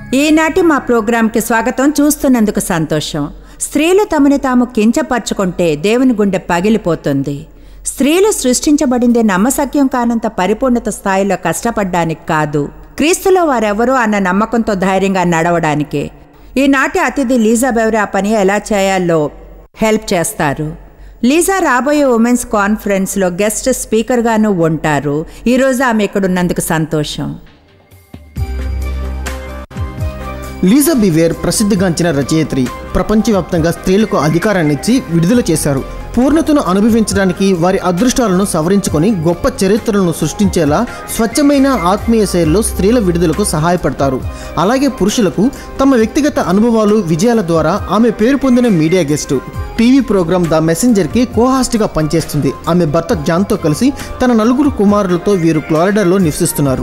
ఈనాటి మా ప్రోగ్రాంకి స్వాగతం చూస్తున్నందుకు సంతోషం స్త్రీలు తమని తాము కించపరచుకుంటే దేవుని గుండె పగిలిపోతుంది స్త్రీలు సృష్టించబడిందే నమ్మసక్యం కానంత పరిపూర్ణత స్థాయిలో కష్టపడ్డానికి కాదు క్రీస్తులో వారెవరో అన్న నమ్మకంతో ధైర్యంగా నడవడానికే ఈనాటి అతిథి లీజా బెవరే ఆ పని ఎలా చేయాలో హెల్ప్ చేస్తారు లీజా రాబోయే ఉమెన్స్ కాన్ఫరెన్స్లో గెస్ట్ స్పీకర్గాను ఉంటారు ఈరోజు ఆమె ఇక్కడున్నందుకు సంతోషం లీజా బివేర్ ప్రసిద్ధిగాంచిన రచయిత్రి ప్రపంచవ్యాప్తంగా స్త్రీలకు అధికారాన్నిచ్చి విడుదల చేశారు పూర్ణతను అనుభవించడానికి వారి అదృష్టాలను సవరించుకొని గొప్ప చరిత్రలను సృష్టించేలా స్వచ్ఛమైన ఆత్మీయ శైలిలో స్త్రీల విడుదలకు సహాయపడతారు అలాగే పురుషులకు తమ వ్యక్తిగత అనుభవాలు విజయాల ద్వారా ఆమె పేరు పొందిన media guest TV program the మెసెంజర్కి కోహాస్ట్గా పనిచేస్తుంది ఆమె భర్త జాన్తో కలిసి తన నలుగురు కుమారులతో వీరు ఫ్లోరిడాలో నివసిస్తున్నారు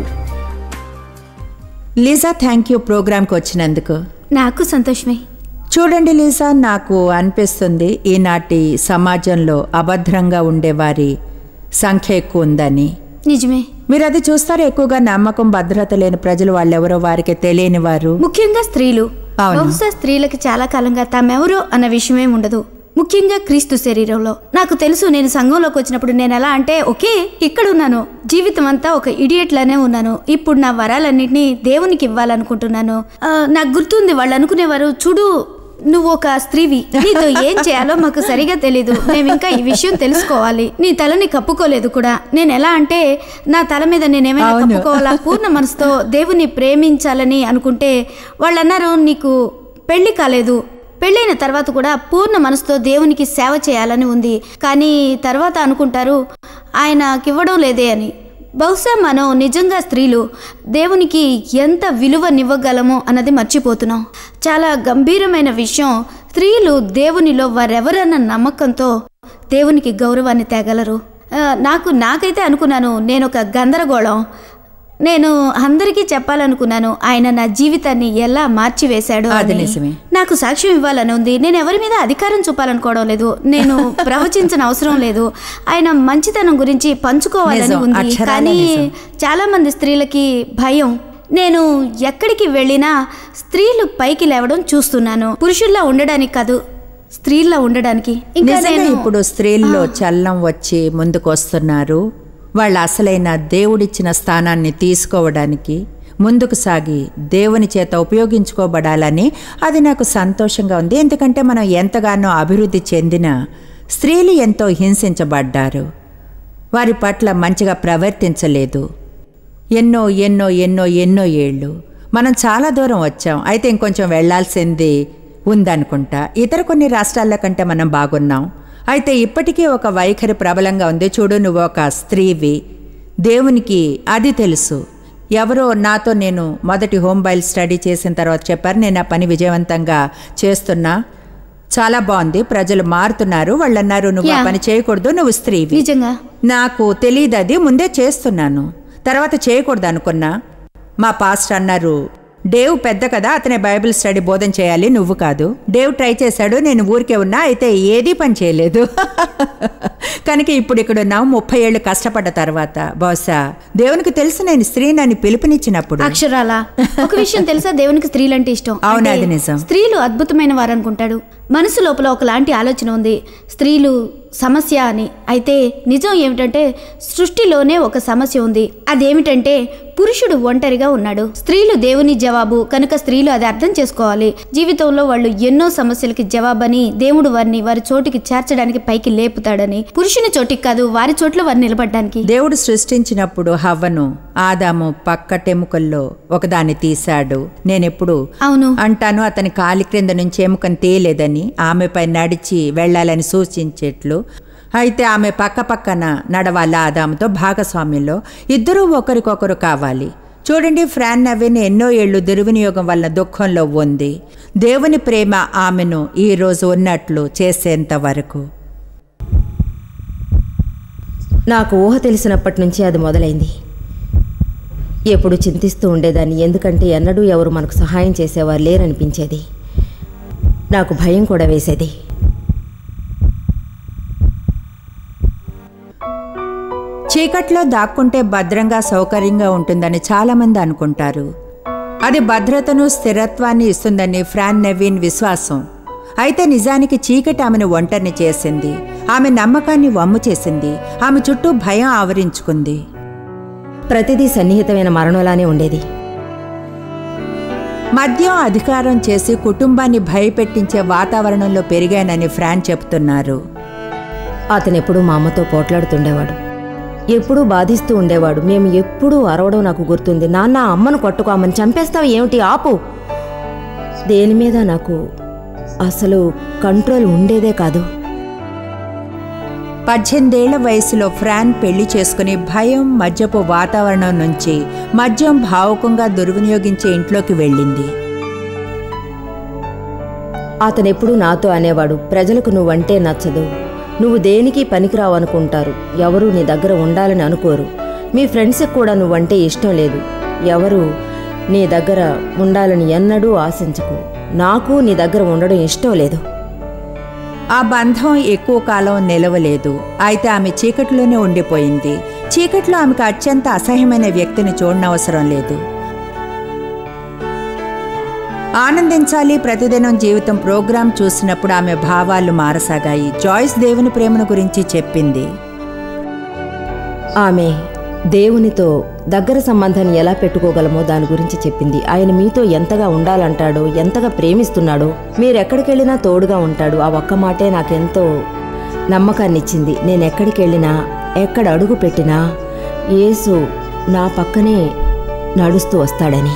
లీజా థ్యాంక్ యూ ప్రోగ్రాంకి వచ్చినందుకు నాకు సంతోషమే చూడండి లీజా నాకు అనిపిస్తుంది ఈనాటి సమాజంలో అభద్రంగా ఉండేవారి సంఖ్య ఎక్కువ ఉందని నిజమే మీరు అది చూస్తారు ఎక్కువగా నమ్మకం భద్రత లేని ప్రజలు వాళ్ళెవరో వారికి తెలియని వారు ముఖ్యంగా స్త్రీలు అవును. బహుశా స్త్రీలకి చాలా కాలంగా తామెవరో అన్న విషయమే ఉండదు ముఖ్యంగా క్రీస్తు శరీరంలో నాకు తెలుసు నేను సంఘంలోకి వచ్చినప్పుడు నేను ఎలా అంటే ఓకే ఇక్కడ ఉన్నాను జీవితం అంతా ఒక ఇడియట్ లానే ఉన్నాను ఇప్పుడు నా వరాలన్నింటినీ దేవునికి ఇవ్వాలనుకుంటున్నాను ఆ, నాకు గుర్తుంది వాళ్ళు అనుకునేవారు చూడు నువ్వు ఒక స్త్రీవి నీతో ఏం చేయాలో మాకు సరిగా తెలీదు మేము ఇంకా ఈ విషయం తెలుసుకోవాలి నీ తలని కప్పుకోలేదు కూడా నేను ఎలా అంటే నా తల మీద నేనేమైనా అవును. కప్పుకోవాలా పూర్ణ మనసుతో దేవుని ప్రేమించాలని అనుకుంటే వాళ్ళు అన్నారు నీకు పెళ్లి కాలేదు పెళ్ళైన తర్వాత కూడా పూర్ణ మనసుతో దేవునికి సేవ చేయాలని ఉంది కానీ తర్వాత అనుకుంటారు ఆయనకివ్వడం లేదే అని బహుశా మనం నిజంగా స్త్రీలు దేవునికి ఎంత విలువనివ్వగలమో అన్నది మర్చిపోతున్నాం చాలా గంభీరమైన విషయం స్త్రీలు దేవునిలో వారెవరన్న నమ్మకంతో దేవునికి గౌరవాన్ని తేగలరు ఆ, నాకు నాకైతే అనుకున్నాను నేను ఒక గందరగోళం నేను అందరికీ చెప్పాలనుకున్నాను ఆయన నా జీవితాన్ని ఎలా మార్చివేశాడో అది అని. నిజమే. నాకు సాక్ష్యం ఇవ్వాలని ఉంది నేను ఎవరి మీద అధికారం చూపాలనుకోవడం లేదు నేను ప్రవచించిన అవసరం లేదు ఆయన మంచితనం గురించి పంచుకోవాలని నిజం, ఉంది అక్షరాల కానీ నిజం. చాలా మంది స్త్రీలకి భయం నేను ఎక్కడికి వెళ్ళినా స్త్రీలు పైకి లేవడం చూస్తున్నాను పురుషుల్లా ఉండడానికి కాదు స్త్రీల్లా ఉండడానికి ఇంకా నిజంగా నేను ఇప్పుడు స్త్రీల్లో చల్లం వచ్చి ముందుకు వస్తున్నారు వాళ్ళ అసలైన దేవుడిచ్చిన స్థానాన్ని తీసుకోవడానికి ముందుకు సాగి దేవుని చేత ఉపయోగించుకోబడాలని అది నాకు సంతోషంగా ఉంది ఎందుకంటే మనం ఎంతగానో అభివృద్ధి చెందిన స్త్రీలు ఎంతో హింసించబడ్డారు వారి పట్ల మంచిగా ప్రవర్తించలేదు ఎన్నో ఎన్నో ఎన్నో ఎన్నో ఏళ్ళు మనం చాలా దూరం వచ్చాం అయితే ఇంకొంచెం వెళ్ళాల్సింది ఉందనుకుంటా ఇతర కొన్ని రాష్ట్రాల కంటే మనం బాగున్నాం అయితే ఇప్పటికీ ఒక వైఖరి ప్రబలంగా ఉంది చూడు నువ్వు ఒక స్త్రీవి దేవునికి అది తెలుసు ఎవరో నాతో నేను మొదటి హోమ్ బైల్ స్టడీ చేసిన తర్వాత చెప్పారు నేను ఆ పని విజయవంతంగా చేస్తున్నా చాలా బాగుంది ప్రజలు మారుతున్నారు వాళ్ళు అన్నారు నువ్వు ఆ Yeah. పని చేయకూడదు నువ్వు స్త్రీవి నిజంగా నాకు తెలియదు అది ముందే చేస్తున్నాను తర్వాత చేయకూడదు అనుకున్నా మా పాస్ట్ అన్నారు డేవ్ పెద్ద కదా అతనే బైబిల్ స్టడీ బోధన చేయాలి నువ్వు కాదు డేవ్ ట్రై చేశాడు నేను ఊరికే ఉన్నా అయితే ఏదీ పని చేయలేదు కనుక ఇప్పుడు ఇక్కడ ఉన్నావు ముప్పై ఏళ్ళు కష్టపడ్డ తర్వాత బహుశా దేవునికి తెలుసు నేను స్త్రీ నన్ను పిలుపునిచ్చినప్పుడు అక్షరాల ఒక విషయం తెలుసా దేవునికి స్త్రీలంటే ఇష్టం అవును, అంటే అది నిజం. స్త్రీలు అద్భుతమైన వారు అనుకుంటాడు మనసు లోపల ఒకలాంటి ఆలోచన ఉంది స్త్రీలు సమస్య అని అయితే నిజం ఏమిటంటే సృష్టిలోనే ఒక సమస్య ఉంది అదేమిటంటే పురుషుడు ఒంటరిగా ఉన్నాడు స్త్రీలు దేవుని జవాబు కనుక స్త్రీలు అది అర్థం చేసుకోవాలి జీవితంలో వాళ్ళు ఎన్నో సమస్యలకి జవాబని దేవుడు వారిని వారి చోటికి చేర్చడానికి పైకి లేపుతాడని పురుషుని చోటికి కాదు వారి చోట్ల వారు నిలబడడానికి దేవుడు సృష్టించినప్పుడు హవ్వను ఆదాము పక్కటెముకల్లో ఒకదాన్ని తీశాడు నేనెప్పుడు అవును అంటాను అతని కాలి క్రింద నుంచి ఎముకను తేలేదని ఆమెపై నడిచి వెళ్ళాలని సూచించేట్లు అయితే ఆమె పక్క పక్కన నడవాలి ఆదాముతో భాగస్వామ్యంలో ఇద్దరూ ఒకరికొకరు కావాలి చూడండి ఫ్రాన్ నవీన్ ఎన్నో ఏళ్ళు దుర్వినియోగం వలన దుఃఖంలో ఉంది దేవుని ప్రేమ ఆమెను ఈ రోజు ఉన్నట్లు చేసేంత వరకు నాకు ఊహ తెలిసినప్పటి నుంచి అది మొదలైంది ఎప్పుడు చింతిస్తూ ఉండేదాన్ని ఎందుకంటే ఎన్నడూ ఎవరు మనకు సహాయం చేసేవారు లేరనిపించేది నాకు భయం కూడా వేసేది చీకట్లో దాక్కుంటే భద్రంగా సౌకర్యంగా ఉంటుందని చాలామంది అనుకుంటారు అది భద్రతను స్థిరత్వాన్ని ఇస్తుందని ఫ్రాన్ నెవీన్ విశ్వాసం అయితే నిజానికి చీకటి ఆమెను ఒంటరిని చేసింది ఆమె నమ్మకాన్ని వమ్ము చేసింది ఆమె చుట్టూ భయం ఆవరించుకుంది ప్రతిదీ సన్నిహితమైన మరణంలానే ఉండేది మద్యం అధికారం చేసి కుటుంబాన్ని భయపెట్టించే వాతావరణంలో పెరిగానని ఫ్రాన్ చెబుతున్నారు అతను ఎప్పుడూ మా అమ్మతో పోట్లాడుతుండేవాడు ఎప్పుడూ బాధిస్తూ ఉండేవాడు మేము ఎప్పుడూ అరవడం నాకు గుర్తుంది నాన్న అమ్మను కొట్టుకోమని చంపేస్తావు ఏమిటి ఆపు దేని మీద నాకు అసలు కంట్రోల్ ఉండేదే కాదు పద్దెనిమిదేళ్ల వయసులో ఫ్రాన్ పెళ్లి చేసుకుని భయం మద్యపు వాతావరణం నుంచి మద్యం భావుకంగా దుర్వినియోగించే ఇంట్లోకి వెళ్ళింది అతనెప్పుడూ నాతో అనేవాడు ప్రజలకు నువ్వంటే నచ్చదు నువ్వు దేనికి పనికిరావు అనుకుంటారు ఎవరు నీ దగ్గర ఉండాలని అనుకోరు మీ ఫ్రెండ్స్కి కూడా నువ్వంటే ఇష్టం లేదు ఎవరు నీ దగ్గర ఉండాలని ఎన్నడూ ఆశించకు నాకు నీ దగ్గర ఉండడం ఇష్టం లేదు ఆ బంధం ఎక్కువ కాలం నిలవలేదు అయితే ఆమె చీకటిలోనే ఉండిపోయింది చీకట్లో ఆమెకు అత్యంత అసహ్యమైన వ్యక్తిని చూడనవసరం లేదు ఆనందించాలి ప్రతిదినం జీవితం ప్రోగ్రాం చూసినప్పుడు ఆమె భావాలు మారసాగాయి జాయిస్ దేవుని ప్రేమను గురించి చెప్పింది ఆమె దేవునితో దగ్గర సంబంధాన్ని ఎలా పెట్టుకోగలమో దాని గురించి చెప్పింది ఆయన మీతో ఎంతగా ఉండాలంటాడో ఎంతగా ప్రేమిస్తున్నాడో మీరెక్కడికెళ్ళినా తోడుగా ఉంటాడు ఆ ఒక్క మాటే నాకెంతో నమ్మకాన్ని ఇచ్చింది నేను ఎక్కడికి వెళ్ళినా ఎక్కడ అడుగు పెట్టినా యేసు నా పక్కనే నడుస్తూ వస్తాడని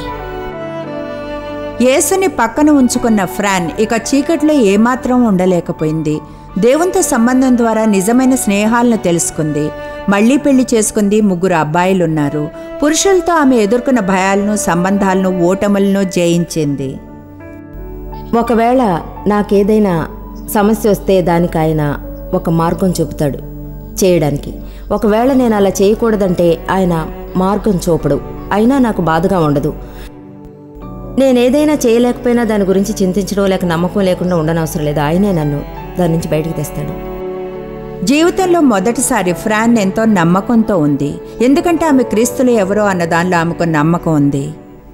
యేసుని పక్కన ఉంచుకున్న ఫ్రాన్ ఇక చీకట్లో ఏమాత్రం ఉండలేకపోయింది దేవునితో సంబంధం ద్వారా నిజమైన స్నేహాలను తెలుసుకుంది మళ్ళీ పెళ్లి చేసుకుంది ముగ్గురు అబ్బాయిలున్నారు పురుషులతో ఆమె ఎదుర్కొన్న భయాలను సంబంధాలను ఓటములను జయించింది ఒకవేళ నాకేదైనా సమస్య వస్తే దానికి ఆయన ఒక మార్గం చూపుతాడు చేయడానికి ఒకవేళ నేను అలా చేయకూడదంటే ఆయన మార్గం చూపడు అయినా నాకు బాధగా ఉండదు నేనేదైనా చేయలేకపోయినా దాని గురించి చింతించడం లేక నమ్మకం లేకుండా ఉండనవసరం లేదు ఆయనే నన్ను దాని నుంచి బయటికి తెస్తాడు జీవితంలో మొదటిసారి ఫ్రాన్ ఎంతో నమ్మకంతో ఉంది ఎందుకంటే ఆమె క్రీస్తులు ఎవరో అన్న దానిలో ఆమెకు నమ్మకం ఉంది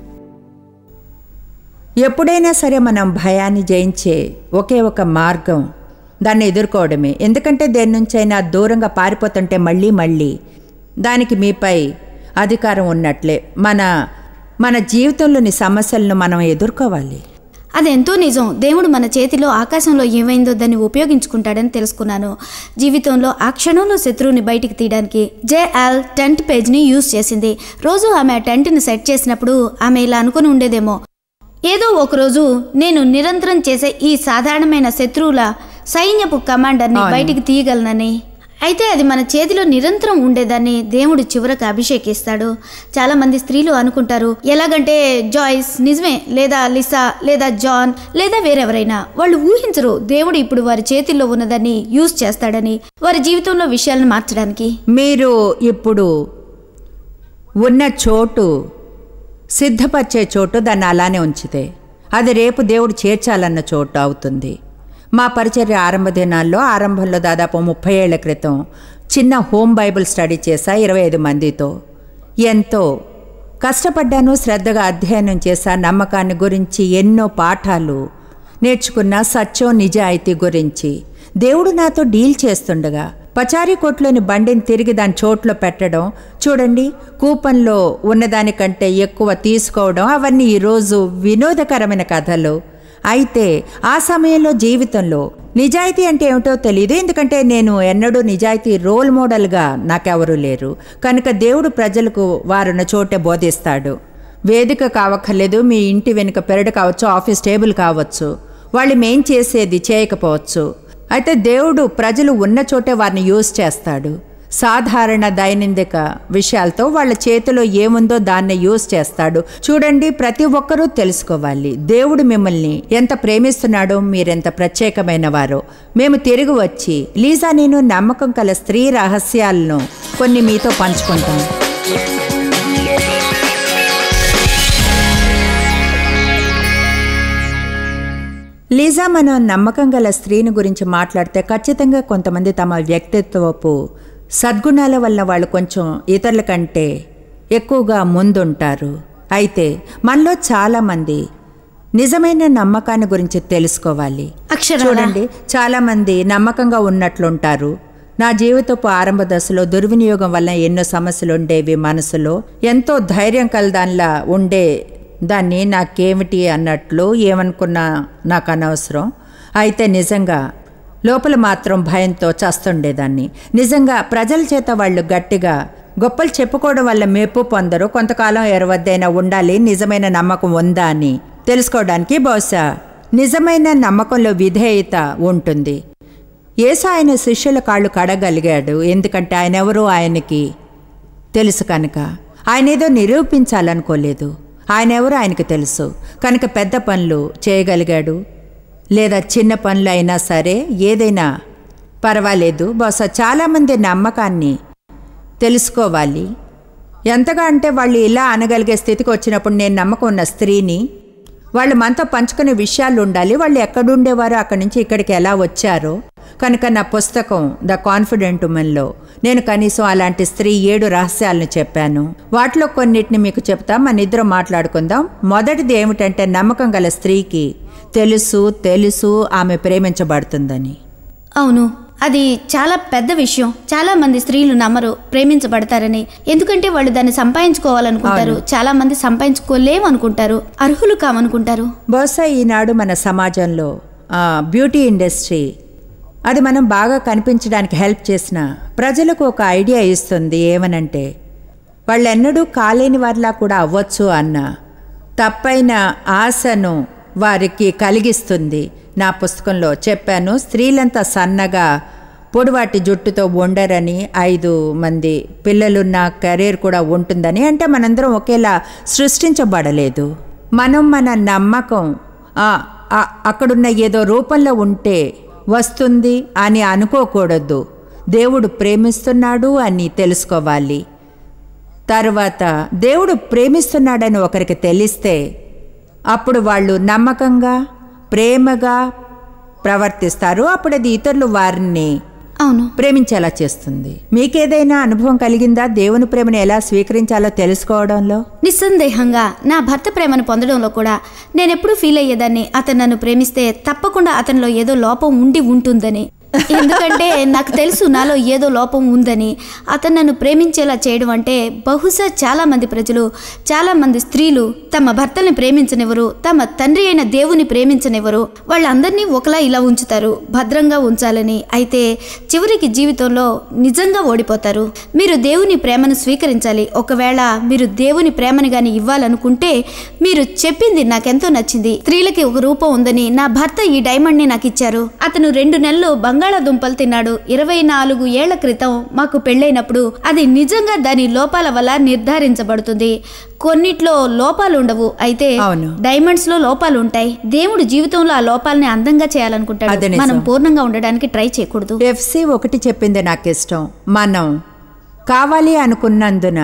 ఎప్పుడైనా సరే మనం భయాన్ని జయించే ఒకే ఒక మార్గం దాన్ని ఎదుర్కోవడమే ఎందుకంటే దేని నుంచైనా దూరంగా పారిపోతుంటే మళ్ళీ మళ్ళీ దానికి మీపై అధికారం ఉన్నట్లే మన మన జీవితంలోని సమస్యలను మనం ఎదుర్కోవాలి అదెంతో నిజం దేవుడు మన చేతిలో ఆకాశంలో ఏమైందో దాన్ని ఉపయోగించుకుంటాడని తెలుసుకున్నాను జీవితంలో ఆ క్షణంలో శత్రువుని బయటికి తీయడానికి జేఎల్ టెంట్ పేజ్ని యూజ్ చేసింది రోజు ఆమె ఆ టెంట్ని సెట్ చేసినప్పుడు ఆమె ఇలా అనుకుని ఉండేదేమో ఏదో ఒకరోజు నేను నిరంతరం చేసే ఈ సాధారణమైన శత్రువుల సైన్యపు కమాండర్ని అవును. బయటికి తీయగలనని అయితే అది మన చేతిలో నిరంతరం ఉండేదాన్ని దేవుడు చివరకు అభిషేకిస్తాడు చాలా మంది స్త్రీలు అనుకుంటారు ఎలాగంటే జాయిస్ నిజమే లేదా లిసా లేదా జాన్ లేదా వేరెవరైనా వాళ్ళు ఊహించరు దేవుడు ఇప్పుడు వారి చేతిలో ఉన్నదాన్ని యూజ్ చేస్తాడని వారి జీవితంలో విషయాలను మార్చడానికి మీరు ఇప్పుడు ఉన్న చోటు సిద్ధపరిచే చోటు దాన్ని అలానే ఉంచితే అది రేపు దేవుడు చేర్చాలన్న చోటు అవుతుంది మా పరిచర్య ఆరంభ దినాల్లో ఆరంభంలో దాదాపు ముప్పై ఏళ్ల క్రితం చిన్న హోమ్ బైబిల్ స్టడీ చేశా ఇరవై ఐదు మందితో ఎంతో కష్టపడ్డాను శ్రద్ధగా అధ్యయనం చేశా నమ్మకాన్ని గురించి ఎన్నో పాఠాలు నేర్చుకున్న సత్యం నిజాయితీ గురించి దేవుడు నాతో డీల్ చేస్తుండగా పచారీ కొట్లోని బండిని తిరిగి దాని చోట్లో పెట్టడం చూడండి కూపన్లో ఉన్నదానికంటే ఎక్కువ తీసుకోవడం అవన్నీ ఈరోజు వినోదకరమైన కథలు అయితే ఆ సమయంలో జీవితంలో నిజాయితీ అంటే ఏమిటో తెలియదు ఎందుకంటే నేను ఎన్నడూ నిజాయితీ రోల్ మోడల్గా నాకెవరూ లేరు కనుక దేవుడు ప్రజలకు వారున్న చోటే బోధిస్తాడు వేదిక కావక్కర్లేదు మీ ఇంటి వెనుక పెరడు కావచ్చు ఆఫీస్ టేబుల్ కావచ్చు వాళ్ళు మేం చేసేది చేయకపోవచ్చు అయితే దేవుడు ప్రజలు ఉన్న చోటే వారిని యూజ్ చేస్తాడు సాధారణ దైనందిక విషయాలతో వాళ్ళ చేతిలో ఏముందో దాన్ని యూజ్ చేస్తాడు చూడండి ప్రతి ఒక్కరూ తెలుసుకోవాలి దేవుడు మిమ్మల్ని ఎంత ప్రేమిస్తున్నాడో మీరెంత ప్రత్యేకమైన వారో మేము తిరిగి వచ్చి లీజా నేను నమ్మకం కల స్త్రీ రహస్యాలను కొన్ని మీతో పంచుకుంటాం లీజా మనం నమ్మకం గల స్త్రీని గురించి మాట్లాడితే ఖచ్చితంగా కొంతమంది తమ వ్యక్తిత్వపు సద్గుణాల వల్ల వాళ్ళు కొంచెం ఇతరుల కంటే ఎక్కువగా ముందుంటారు అయితే మనలో చాలామంది నిజమైన నమ్మకాన్ని గురించి తెలుసుకోవాలి అక్షరాలా? చూడండి చాలామంది నమ్మకంగా ఉన్నట్లుంటారు నా జీవితపు ఆరంభ దశలో దుర్వినియోగం వల్ల ఎన్నో సమస్యలు ఉండేవి మనసులో ఎంతో ధైర్యం కలదానిలా ఉండే దాన్ని నాకేమిటి అన్నట్లు ఏమనుకున్నా నాకు అనవసరం అయితే నిజంగా లోపల మాత్రం భయంతో చస్తుండేదాన్ని నిజంగా ప్రజల చేత వాళ్ళు గట్టిగా గొప్పలు చెప్పుకోవడం వల్ల మెప్పు పొందరు కొంతకాలం ఎవరివద్దైనా ఉండాలి నిజమైన నమ్మకం ఉందా అని తెలుసుకోవడానికి బహుశా నిజమైన నమ్మకంలో విధేయత ఉంటుంది యేసు ఆయన శిష్యుల కాళ్ళు కడగలిగాడు ఎందుకంటే ఆయన ఎవరు ఆయనకి తెలుసు కనుక ఆయన ఏదో నిరూపించాలనుకోలేదు ఆయన ఎవరు ఆయనకు తెలుసు కనుక పెద్ద పనులు చేయగలిగాడు లేదా చిన్న పనులు అయినా సరే ఏదైనా పర్వాలేదు బహుశా చాలామంది నమ్మకాన్ని తెలుసుకోవాలి ఎంతగా అంటే వాళ్ళు ఇలా అనగలిగే స్థితికి వచ్చినప్పుడు నేను నమ్మకం ఉన్న స్త్రీని వాళ్ళు మనతో పంచుకునే విషయాలు ఉండాలి వాళ్ళు ఎక్కడుండేవారో అక్కడి నుంచి ఇక్కడికి ఎలా వచ్చారో కనుక నా పుస్తకం ద కాన్ఫిడెంట్ ఉమెన్లో నేను కనీసం అలాంటి స్త్రీ ఏడు రహస్యాలను చెప్పాను వాటిలో కొన్నిటిని మీకు చెప్తా మన ఇద్దరం మాట్లాడుకుందాం మొదటిది ఏమిటంటే నమ్మకం గల స్త్రీకి తెలుసు తెలుసు ఆమె ప్రేమించబడుతుందని అవును అది చాలా పెద్ద విషయం చాలా మంది స్త్రీలు నమ్మరు ప్రేమించబడతారని ఎందుకంటే వాళ్ళు దాన్ని సంపాదించుకోవాలనుకుంటారు చాలా మంది సంపాదించుకోలేము అనుకుంటారు అర్హులు కామనుకుంటారు బహుశా ఈనాడు మన సమాజంలో ఆ, బ్యూటీ ఇండస్ట్రీ అది మనం బాగా కనిపించడానికి హెల్ప్ చేసిన ప్రజలకు ఒక ఐడియా ఇస్తుంది ఏమనంటే వాళ్ళెన్నడూ కాలేని వారిలా కూడా అవ్వచ్చు అన్న తప్పైన ఆశను వారికి కలిగిస్తుంది నా పుస్తకంలో చెప్పాను స్త్రీలంతా సన్నగా పొడివాటి జుట్టుతో ఉండరని ఐదు మంది పిల్లలున్న కెరీర్ కూడా ఉంటుందని అంటే మనందరం ఒకేలా సృష్టించబడలేదు మనం మన నమ్మకం ఆ, ఆ, అక్కడున్న ఏదో రూపంలో ఉంటే వస్తుంది అని అనుకోకూడదు దేవుడు ప్రేమిస్తున్నాడు అని తెలుసుకోవాలి తర్వాత దేవుడు ప్రేమిస్తున్నాడని ఒకరికి తెలిస్తే అప్పుడు వాళ్ళు నమ్మకంగా ప్రేమగా ప్రవర్తిస్తారు అప్పుడు అది ఇతరులు వారిని అవును ప్రేమించేలా చేస్తుంది మీకేదైనా అనుభవం కలిగిందా దేవుని ప్రేమను ఎలా స్వీకరించాలో తెలుసుకోవడంలో నిస్సందేహంగా నా భర్త ప్రేమను పొందడంలో కూడా నేను ఎప్పుడు ఫీల్ అయ్యేదాన్ని అతను నన్ను ప్రేమిస్తే తప్పకుండా అతనిలో ఏదో లోపం ఉండి ఉంటుందని ఎందుకంటే నాకు తెలుసు నాలో ఏదో లోపం ఉందని అతను నన్ను ప్రేమించేలా చేయడం అంటే బహుశా చాలా మంది ప్రజలు చాలా మంది స్త్రీలు తమ భర్తల్ని ప్రేమించనివ్వరు తమ తండ్రి అయిన దేవుని ప్రేమించనివ్వరు వాళ్ళందరినీ ఒకలా ఇలా ఉంచుతారు భద్రంగా ఉంచాలని అయితే చివరికి జీవితంలో నిజంగా ఓడిపోతారు మీరు దేవుని ప్రేమను స్వీకరించాలి ఒకవేళ మీరు దేవుని ప్రేమని గాని ఇవ్వాలనుకుంటే మీరు చెప్పింది నాకెంతో నచ్చింది స్త్రీలకి ఒక రూపం ఉందని నా భర్త ఈ డైమండ్ ని నాకు ఇచ్చారు అతను రెండు నెలలు బంగాళాదుంపలు తిన్నాడు ఇరవై నాలుగు ఏళ్ల క్రితం మాకు పెళ్ళైనప్పుడు అది నిజంగా దాని లోపాల వల్ల నిర్ధారించబడుతుంది కొన్నిట్లో లోపాలు ఉండవు అయితే అవును. డైమండ్స్ లో లోపాలు ఉంటాయి దేవుడు జీవితంలో ఆ లోపాలని అందంగా అదే చేయాలనుకుంటాడు నిజం. మనం పూర్ణంగా ఉండడానికి ట్రై చేయకూడదు ఎఫ్సి ఒకటి చెప్పింది నాకు ఇష్టం మనం కావాలి అనుకున్నందున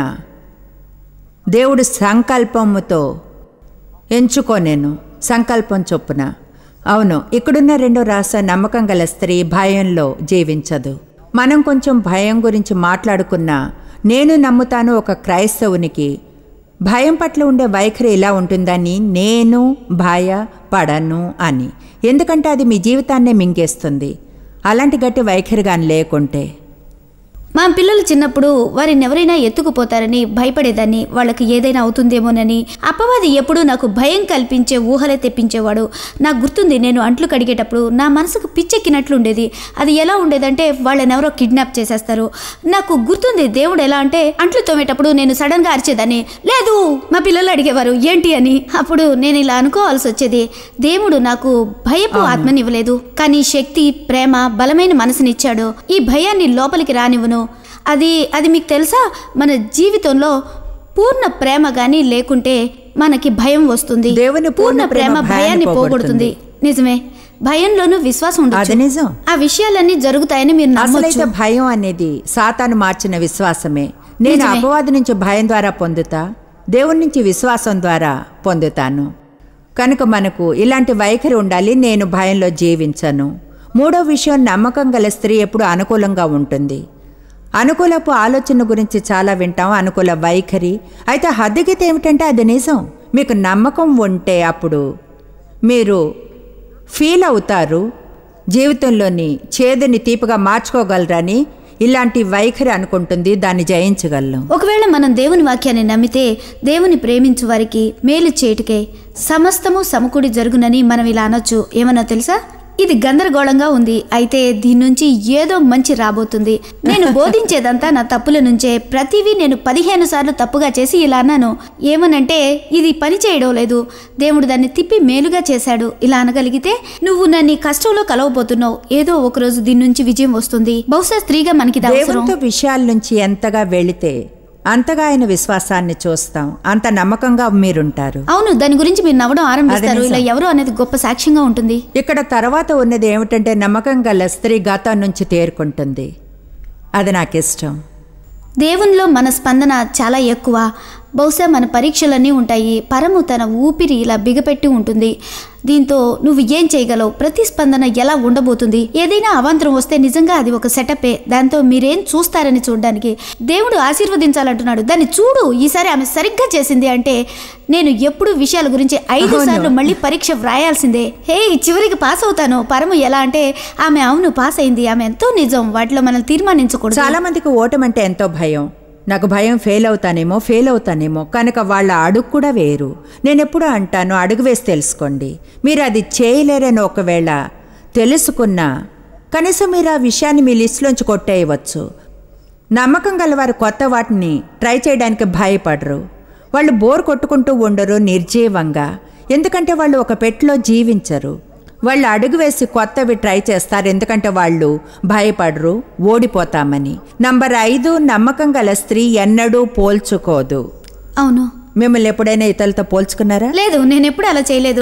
దేవుడు సంకల్పముతో ఎంచుకోనేను సంకల్పం చొప్పున అవును ఇక్కడున్న రెండో రాస నమ్మకం గల స్త్రీ భయంలో జీవించదు మనం కొంచెం భయం గురించి మాట్లాడుకున్నా నేను నమ్ముతాను ఒక క్రైస్తవునికి భయం పట్ల ఉండే వైఖరి ఇలా ఉంటుందని నేను భయపడను అని ఎందుకంటే అది మీ జీవితాన్నే మింగేస్తుంది అలాంటి గట్టి వైఖరి కానీ లేకుంటే మా పిల్లలు చిన్నప్పుడు వారిని ఎవరైనా ఎత్తుకుపోతారని భయపడేదాన్ని వాళ్ళకి ఏదైనా అవుతుందేమోనని అపవాది ఎప్పుడూ నాకు భయం కల్పించే ఊహలే తెప్పించేవాడు నాకు గుర్తుంది నేను అంట్లు కడిగేటప్పుడు నా మనసుకు పిచ్చెక్కినట్లుండేది అది ఎలా ఉండేదంటే వాళ్ళని ఎవరో కిడ్నాప్ చేసేస్తారు నాకు గుర్తుంది దేవుడు ఎలా అంటే అంట్లు తోమేటప్పుడు నేను సడన్ గా అరిచేదాన్ని లేదు మా పిల్లలు అడిగేవారు ఏంటి అని అప్పుడు నేను ఇలా అనుకోవాల్సి వచ్చేది దేవుడు నాకు భయపు ఆత్మనివ్వలేదు కానీ శక్తి ప్రేమ బలమైన మనసునిచ్చాడు ఈ భయాన్ని లోపలికి రానివ్వను అది అది మీకు తెలుసా మన జీవితంలో పూర్ణ ప్రేమ గాని లేకుంటే మనకి భయం వస్తుంది దేవుని పూర్ణ ప్రేమ భయాన్ని భయాన్ని పోగొడుతుంది నిజమే భయంలోనూ విశ్వాసం అది ఉండదు నిజం ఆ విషయాలన్నీ జరుగుతాయని మీరు అసలైతే నమ్మొచ్చు భయం అనేది సాతాను మార్చిన విశ్వాసమే నేను నిజమే. అపవాది నుంచి భయం ద్వారా పొందుతా దేవుని నుంచి విశ్వాసం ద్వారా పొందుతాను కనుక మనకు ఇలాంటి వైఖరి ఉండాలి నేను భయంలో జీవించను మూడో విషయం నమ్మకం గల స్త్రీ ఎప్పుడు అనుకూలంగా ఉంటుంది అనుకూలపు ఆలోచన గురించి చాలా వింటాం అనుకూల వైఖరి అయితే హద్దుగీత ఏమిటంటే అది నిజం మీకు నమ్మకం ఉంటే అప్పుడు మీరు ఫీల్ అవుతారు జీవితంలోని చేదుని తీపిగా మార్చుకోగలరని ఇలాంటి వైఖరి అనుకుంటుంది దాన్ని జయించగలం ఒకవేళ మనం దేవుని వాక్యాన్ని నమ్మితే దేవుని ప్రేమించు వారికి మేలు చేటుకే సమస్తము సమకూడి జరుగునని మనం ఇలా అనొచ్చు ఏమన్నా తెలుసా ఇది గందరగోళంగా ఉంది అయితే దీని నుంచి ఏదో మంచి రాబోతుంది నేను బోధించేదంతా నా తప్పుల నుంచే ప్రతిదీ నేను పదిహేను సార్లు తప్పుగా చేసి ఇలా అన్నాను ఏమనంటే ఇది పని చేయడం లేదు దేవుడు దాన్ని తిప్పి మేలుగా చేశాడు ఇలా అనగలిగితే నువ్వు నన్ను ఈ కష్టంలో కలవబోతున్నావు ఏదో ఒకరోజు దీని నుంచి విజయం వస్తుంది బహుశా స్త్రీగా మనకి ఇది అవసరం దేవునితో విషయాల నుంచి ఎంతగా వెళితే అంతగా ఆయన విశ్వాసాన్ని చూస్తాం అంత నమ్మకంగా మీరుంటారు అవును దాని గురించి మీరు నవ్వడం ఆరంభిస్తారు నిజం. ఇలా ఎవరు అనేది గొప్ప సాక్ష్యంగా ఉంటుంది ఇక్కడ తర్వాత ఉన్నది ఏమిటంటే నమ్మకం గల స్త్రీ గతం నుంచి తేరుకుంటుంది అది నాకు ఇష్టం దేవునిలో మన స్పందన చాలా ఎక్కువ బహుశా మన పరీక్షలన్నీ ఉంటాయి పరము తన ఊపిరి ఇలా బిగపెట్టి ఉంటుంది దీంతో నువ్వు ఏం చేయగలవు ప్రతిస్పందన ఎలా ఉండబోతుంది ఏదైనా అవాంతరం వస్తే నిజంగా అది ఒక సెటపే దాంతో మీరేం చూస్తారని చూడడానికి దేవుడు ఆశీర్వదించాలంటున్నాడు దాన్ని చూడు ఈసారి ఆమె సరిగ్గా చేసింది అంటే నేను ఎప్పుడు విషయాల గురించి ఐదు అవును. సార్లు మళ్ళీ పరీక్ష వ్రాయాల్సిందే హే చివరికి పాస్ అవుతాను పరము ఎలా అంటే ఆమె అవును పాస్ అయింది ఆమె ఎంతో నిజం వాటిలో మనం తీర్మానించకూడదు చాలా మందికి ఓటమంటే ఎంతో భయం నాకు భయం ఫెయిల్ అవుతానేమో ఫెయిల్ అవుతానేమో కనుక వాళ్ళ అడుగు కూడా వేరు నేను ఎప్పుడూ అంటాను అడుగు వేసి తెలుసుకోండి మీరు అది చేయలేరని ఒకవేళ తెలుసుకున్నా కనీసం మీరు ఆ విషయాన్ని మీ లిస్టులోంచి కొట్టేయవచ్చు నమ్మకం గలవారు కొత్త వాటిని ట్రై చేయడానికి భయపడరు వాళ్ళు బోర్ కొట్టుకుంటూ ఉండరు నిర్జీవంగా ఎందుకంటే వాళ్ళు ఒక పెట్టులో జీవించరు వాళ్ళు అడుగు వేసి కొత్తవి ట్రై చేస్తారు ఎందుకంటే వాళ్ళు భయపడరు ఓడిపోతామని నంబర్ ఐదు నమ్మకం గల స్త్రీ ఎన్నడూ పోల్చుకోదు అవును మిమ్మల్ని ఎప్పుడైనా ఇతరులతో పోల్చుకున్నారా లేదు నేను ఎప్పుడు అలా చేయలేదు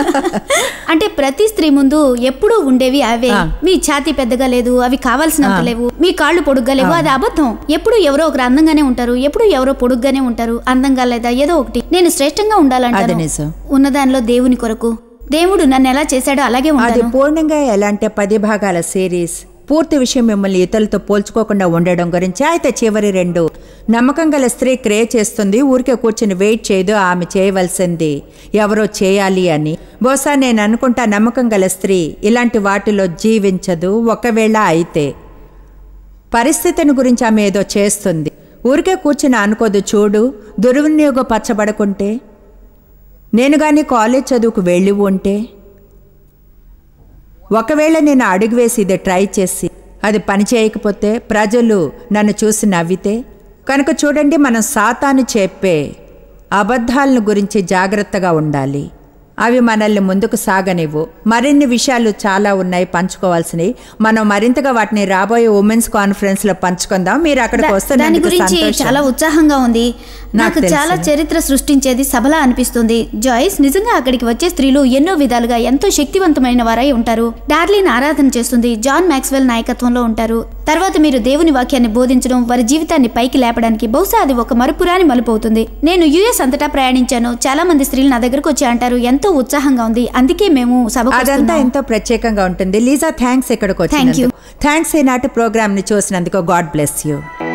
అంటే ప్రతి స్త్రీ ముందు ఎప్పుడూ ఉండేవి అవే ఆ. మీ ఛాతీ పెద్దగా లేదు అవి కావాల్సినంత ఆ. లేవు మీ కాళ్ళు పొడుగ్గా లేవు అది అబద్ధం ఎప్పుడు ఎవరో ఒకరు అందంగానే ఉంటారు ఎప్పుడు ఎవరో పొడుగ్గానే ఉంటారు అందంగా లేదా ఏదో ఒకటి నేను శ్రేష్టంగా అది ఉండాలంటాను నిజం. ఉన్నదానిలో దేవుని కొరకు దేవుడు నన్ను ఎలా చేశాడో అలాగే అది ఉంటాను పూర్ణంగా ఎలా అంటే పది భాగాల సిరీస్ పూర్తి విషయం మిమ్మల్ని ఇతరులతో పోల్చుకోకుండా ఉండడం గురించి అయితే చివరి రెండు నమ్మకం గల స్త్రీ క్రే చేస్తుంది ఊరికే కూర్చుని వెయిట్ చేయదు ఆమె చేయవలసింది ఎవరో చేయాలి అని బహుశా నేను అనుకుంటా నమ్మకం గల స్త్రీ ఇలాంటి వాటిలో జీవించదు ఒకవేళ అయితే పరిస్థితిని గురించి ఆమె ఏదో చేస్తుంది ఊరికే కూర్చుని అనుకోదు చూడు దుర్వినియోగపరచబడకుంటే నేను కానీ కాలేజ్ చదువుకు వెళ్ళి ఉంటే ఒకవేళ నేను అడుగు వేసి ఇది ట్రై చేసి అది పని చేయకపోతే ప్రజలు నన్ను చూసి నవ్వితే కనుక చూడండి మనం సాతాను చెప్పే అబద్ధాలను గురించి జాగ్రత్తగా ఉండాలి అవి మనల్ని ముందుకు సాగనివ్వు మరిన్ని విషయాలు చాలా ఉన్నాయి పంచుకోవాల్సినవి మనం మరింతగా వాటిని రాబోయే ఉమెన్స్ కాన్ఫరెన్స్ లో పంచుకుందాం మీరు అక్కడికి దా- దాని వస్తున్నందుకు గురించి సంతోషం. చాలా ఉత్సాహంగా ఉంది నాకు తెలుసు. చాలా చరిత్ర సృష్టించేది సభలా అనిపిస్తుంది జాయిస్ నిజంగా అక్కడికి వచ్చే స్త్రీలు ఎన్నో విధాలుగా ఎంతో శక్తివంతమైన వారై ఉంటారు డార్లిన్ ఆరాధన చేస్తుంది జాన్ మ్యాక్స్వెల్ నాయకత్వంలో ఉంటారు తర్వాత మీరు దేవుని వాక్యాన్ని బోధించడం వారి జీవితాన్ని పైకి లేపడానికి బహుశా అది ఒక మరుపురాని మలుపు అవుతుంది నేను యుఎస్ అంతటా ప్రయాణించాను చాలా మంది స్త్రీలు నా దగ్గరకు వచ్చి అంటారు ఎంతో ఉత్సాహంగా ఉంది అందుకే మేము సభకు అదంతా వస్తున్నాం. ఎంతో ప్రత్యేకంగా ఉంటుంది లీజా థ్యాంక్స్ ఇక్కడికి Thank you. వచ్చినందుకు థ్యాంక్స్ ఈనాటి ప్రోగ్రామ్ ని చూసినందుకు గాడ్ బ్లెస్ యూ